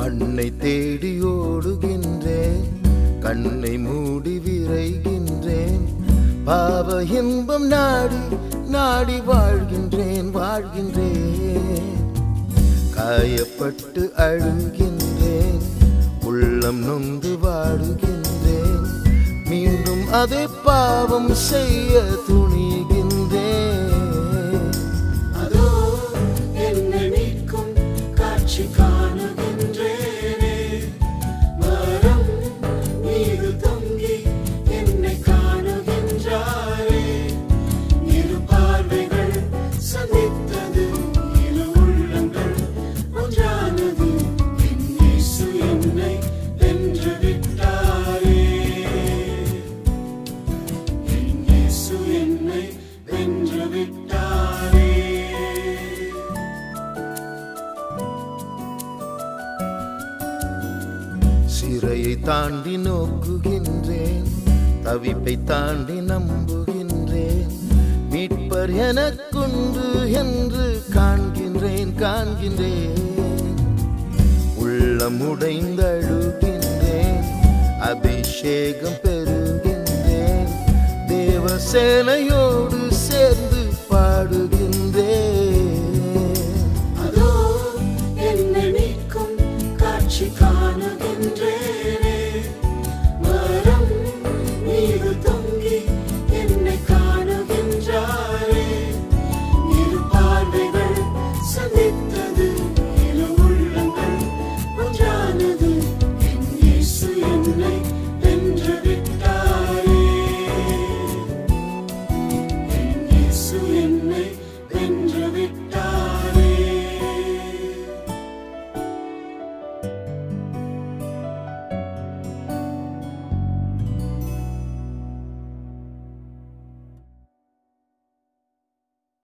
மண்ணை தேடி ஓடுகின்றேன் கண்ணை மூடி விரைகின்றேன் பாவ இன்பம் நாடி நாடி வாழ்கின்றேன் வாழ்கின்றேன் காயப்பட்டு அழுகின்றேன் உள்ளம் நொந்து வாடுகின்றேன் மீண்டும் அதே பாவம் செய்ய துணிகின்றேன் அதோ என்னை மீட்கும் காட்சி காணுகின்றேனே மரம் மீது தொங்கி என்னை காணுகின்றாரே இரு பார்வைகள் சந்தித்தது இரு உள்ளங்கள் ஒன்றானது என் இயேசு என்னை வென்று விட்டாரே என் இயேசு என்னை வென்று விட்டாரே சிறையை தாண்டி நோக்குகின்றேன் தவிப்பை தாண்டி நம்புகின்றேன் மீட்பர் எனக்குண்டு என்று காண்கின்றேன் காண்கின்றேன் உள்ளம் உடைந்தழுகின்றேன் அபிஷேகம் பெறுகின்றேன் தேவசேனையோடு சேர்ந்து